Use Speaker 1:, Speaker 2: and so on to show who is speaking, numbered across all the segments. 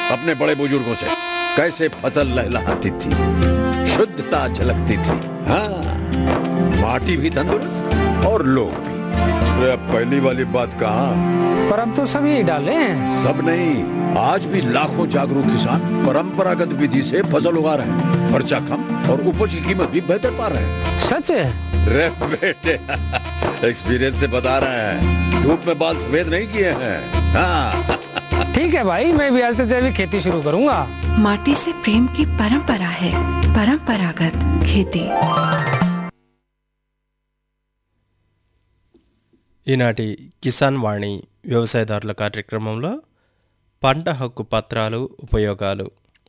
Speaker 1: अपने बड़े बुजुर्गों से कैसे फसल लहलहाती थी शुद्धता झलकती थी हाँ माटी भी तंदुरुस्त और लोग भी अरे अब पहली वाली बात कहाँ
Speaker 2: पर अब तो सब यही डाले हैं
Speaker 1: सब नहीं आज भी लाखों जागरूक किसान परंपरागत विधि से फसल उगा रहे हैं खर्चा कम और उपज की कीमत भी बेहतर पा रहे हैं
Speaker 2: सच है
Speaker 1: रे बेटे एक्सपीरियंस से बता रहे हैं धूप में बाल सफेद नहीं किए हैं हाँ
Speaker 2: ठीक है भाई मैं भी आज से जैविक खेती शुरू करूंगा
Speaker 3: माटी से प्रेम की परंपरा है परंपरागत खेती
Speaker 4: ఈనాటి కిసాన్ వాణి వ్యవసాయదారుల కార్యక్రమంలో పంట హక్కు పత్రాలు ఉపయోగాలు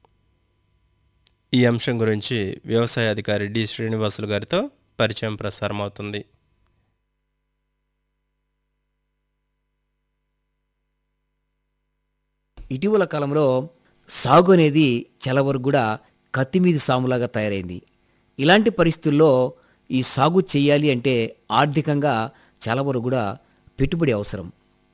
Speaker 4: ఈ అంశం గురించి వ్యవసాయ అధికారి డి శ్రీనివాసులు గారితో పరిచయం ప్రసారం అవుతుంది
Speaker 5: ఇటీవల కాలంలో సాగు అనేది చాలా వరకు కూడా కత్తి మీద సాములాగా తయారైంది ఇలాంటి పరిస్థితుల్లో ఈ సాగు చేయాలి అంటే ఆర్థికంగా చాలా వరకు కూడా పెట్టుబడి అవసరం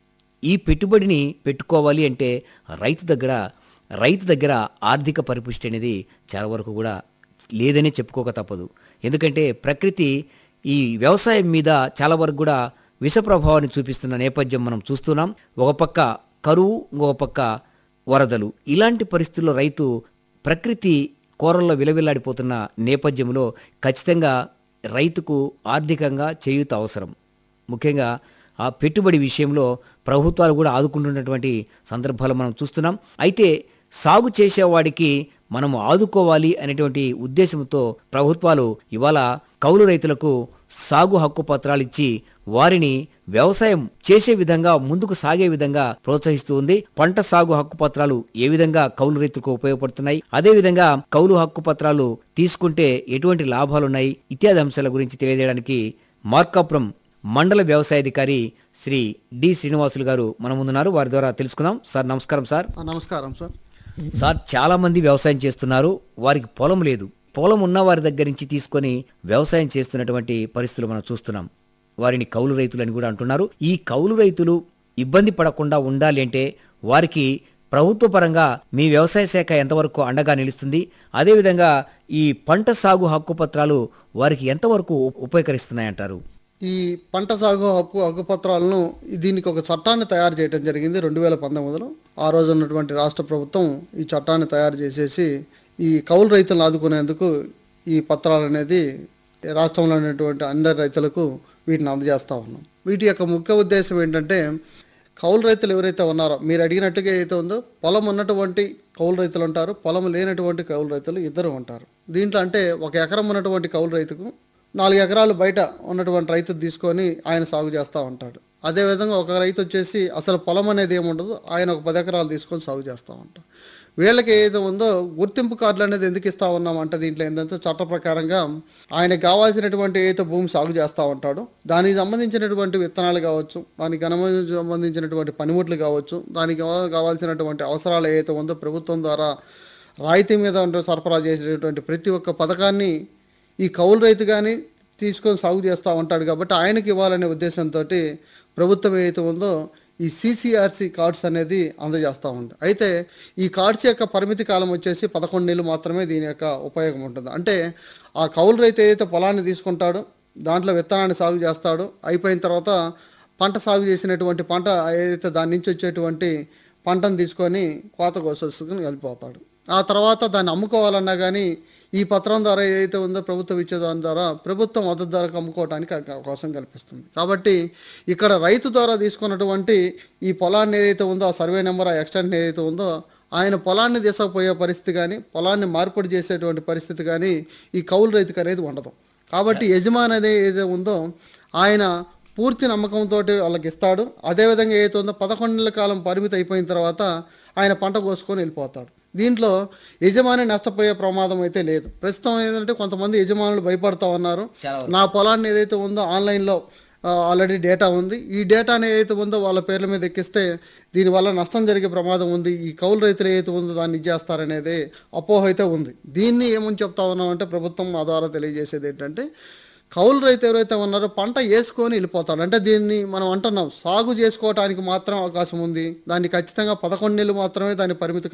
Speaker 5: ఈ పెట్టుబడిని పెట్టుకోవాలి అంటే రైతు దగ్గర రైతు దగ్గర ఆర్థిక పరిపుష్టి అనేది చాలా వరకు కూడా లేదనే చెప్పుకోక తప్పదు ఎందుకంటే ప్రకృతి ఈ వ్యవసాయం మీద చాలా వరకు కూడా విష ప్రభావాన్ని చూపిస్తున్న నేపథ్యం మనం చూస్తున్నాం ఒక పక్క కరువు ఇంకొక పక్క వరదలు ఇలాంటి పరిస్థితుల్లో రైతు ప్రకృతి కోరల్లో విలవిల్లాడిపోతున్న నేపథ్యంలో ఖచ్చితంగా రైతుకు ఆర్థికంగా చేయూత అవసరం ముఖ్యంగా ఆ పెట్టుబడి విషయంలో ప్రభుత్వాలు కూడా ఆదుకుంటున్నటువంటి సందర్భాలు మనం చూస్తున్నాం అయితే సాగు చేసేవాడికి మనం ఆదుకోవాలి అనేటువంటి ఉద్దేశంతో ప్రభుత్వాలు ఇవాళ కౌలు రైతులకు సాగు హక్కు పత్రాలు ఇచ్చి వారిని వ్యవసాయం చేసే విధంగా ముందుకు సాగే విధంగా ప్రోత్సహిస్తూ ఉంది పంట సాగు హక్కు పత్రాలు ఏ విధంగా కౌలు రైతులకు ఉపయోగపడుతున్నాయి అదే విధంగా కౌలు హక్కు పత్రాలు తీసుకుంటే ఎటువంటి లాభాలున్నాయి ఇత్యాది అంశాల గురించి తెలియజేయడానికి మార్కాపురం మండల వ్యవసాయాధికారి శ్రీ డి శ్రీనివాసులు గారు మన ముందున్నారు వారి ద్వారా తెలుసుకుందాం సార్ నమస్కారం సార్
Speaker 6: ఆ, నమస్కారం సార్
Speaker 5: సార్ చాలా మంది వ్యవసాయం చేస్తున్నారు వారికి పొలం లేదు పొలం ఉన్న వారి దగ్గర నుంచి తీసుకొని వ్యవసాయం చేస్తున్నటువంటి పరిస్థితులు మనం చూస్తున్నాం వారిని కౌలు రైతులు అని కూడా అంటున్నారు ఈ కౌలు రైతులు ఇబ్బంది పడకుండా ఉండాలి అంటే వారికి ప్రభుత్వ పరంగా మీ వ్యవసాయ శాఖ ఎంతవరకు అండగా నిలుస్తుంది అదేవిధంగా ఈ పంట సాగు హక్కు పత్రాలు వారికి ఎంతవరకు ఉ- ఉపయోగకరిస్తున్నాయంటారు
Speaker 6: ఈ పంట సాగు హక్కు హక్కుపత్రాలను దీనికి ఒక చట్టాన్ని తయారు చేయడం జరిగింది రెండు వేల పంతొమ్మిదిలో ఆ రోజు ఉన్నటువంటి రాష్ట్ర ప్రభుత్వం ఈ చట్టాన్ని తయారు చేసేసి ఈ కౌలు రైతులను ఆదుకునేందుకు ఈ పత్రాలు అనేది రాష్ట్రంలో ఉన్నటువంటి అందరి రైతులకు వీటిని అందజేస్తూ ఉన్నాం వీటి యొక్క ముఖ్య ఉద్దేశం ఏంటంటే కౌలు రైతులు ఎవరైతే ఉన్నారో మీరు అడిగినట్టుగా ఏదైతే ఉందో పొలం ఉన్నటువంటి కౌలు రైతులు ఉంటారు పొలం లేనటువంటి కౌలు రైతులు ఇద్దరు ఉంటారు దీంట్లో అంటే ఒక ఎకరం ఉన్నటువంటి కౌలు రైతుకు నాలుగు ఎకరాలు బయట ఉన్నటువంటి రైతు తీసుకొని ఆయన సాగు చేస్తూ ఉంటాడు అదేవిధంగా ఒక రైతు వచ్చేసి అసలు పొలం అనేది ఏముండదు ఆయన ఒక పది ఎకరాలు తీసుకొని సాగు చేస్తూ ఉంటాడు వీళ్ళకి ఏదైతే ఉందో గుర్తింపు కార్డులు అనేది ఎందుకు ఇస్తా ఉన్నామంటే దీంట్లో ఏంటంటే చట్ట ప్రకారంగా ఆయనకు కావాల్సినటువంటి ఏదైతే భూమి సాగు చేస్తూ ఉంటాడో దానికి సంబంధించినటువంటి విత్తనాలు కావచ్చు దానికి అనుమ- సంబంధించినటువంటి పనిముట్లు కావచ్చు దానికి కావ- కావాల్సినటువంటి అవసరాలు ఏదైతే ఉందో ప్రభుత్వం ద్వారా రాయితీ మీద ఉండే సరఫరా చేసేటువంటి ప్రతి ఒక్క పథకాన్ని ఈ కౌలు రైతు కానీ తీసుకొని సాగు చేస్తూ ఉంటాడు కాబట్టి ఆయనకి ఇవ్వాలనే ఉద్దేశంతో ప్రభుత్వం ఏదైతే ఉందో ఈ సీసీఆర్సీ కార్డ్స్ అనేది అందజేస్తూ ఉంది అయితే ఈ కార్డ్స్ యొక్క పరిమితి కాలం వచ్చేసి పదకొండు నెలలు మాత్రమే దీని యొక్క ఉపయోగం ఉంటుంది అంటే ఆ కౌలు రైతు ఏదైతే పొలాన్ని తీసుకుంటాడో దాంట్లో విత్తనాన్ని సాగు చేస్తాడో అయిపోయిన తర్వాత పంట సాగు చేసినటువంటి పంట ఏదైతే దాని నుంచి వచ్చేటువంటి పంటను తీసుకొని కోత కోసేసుకుని వెళ్ళిపోతాడు ఆ తర్వాత దాన్ని అమ్ముకోవాలన్నా కానీ ఈ పత్రం ద్వారా ఏదైతే ఉందో ప్రభుత్వం ఇచ్చే దాని ద్వారా ప్రభుత్వం మద్దతు ధరకు అమ్ముకోవడానికి అవ- అవకాశం కల్పిస్తుంది కాబట్టి ఇక్కడ రైతు ద్వారా తీసుకున్నటువంటి ఈ పొలాన్ని ఏదైతే ఉందో ఆ సర్వే నెంబర్ ఆ ఎక్స్టెంట్ ఏదైతే ఉందో ఆయన పొలాన్ని తీసుకుపోయే పరిస్థితి కానీ పొలాన్ని మార్పిడి చేసేటువంటి పరిస్థితి కానీ ఈ కౌలు రైతుకు అనేది ఉండదు కాబట్టి యజమాని అనేది ఏదైతే ఉందో ఆయన పూర్తి నమ్మకంతో వాళ్ళకి ఇస్తాడు అదేవిధంగా ఏదైతే ఉందో పదకొండు నెలల కాలం పరిమితి అయిపోయిన తర్వాత ఆయన పంట కోసుకొని వెళ్ళిపోతాడు దీంట్లో యజమాని నష్టపోయే ప్రమాదం అయితే లేదు ప్రస్తుతం ఏంటంటే కొంతమంది యజమానులు భయపడతా ఉన్నారు నా పొలాన్ని ఏదైతే ఉందో ఆన్లైన్లో ఆల్రెడీ డేటా ఉంది ఈ డేటాని ఏదైతే ఉందో వాళ్ళ పేర్ల మీద ఎక్కిస్తే దీనివల్ల నష్టం జరిగే ప్రమాదం ఉంది ఈ కౌలు రైతులు ఏదైతే ఉందో దాన్ని ఇచ్చేస్తారనేది అపోహ అయితే ఉంది దీన్ని ఏమని చెప్తా ఉన్నామంటే ప్రభుత్వం మా ద్వారా తెలియజేసేది ఏంటంటే కౌలు రైతు ఎవరైతే ఉన్నారో పంట వేసుకొని వెళ్ళిపోతాడు అంటే దీన్ని మనం అంటున్నాం సాగు చేసుకోవడానికి మాత్రం అవకాశం ఉంది దాన్ని ఖచ్చితంగా పదకొండు నెలలు మాత్రమే దాని పరిమితి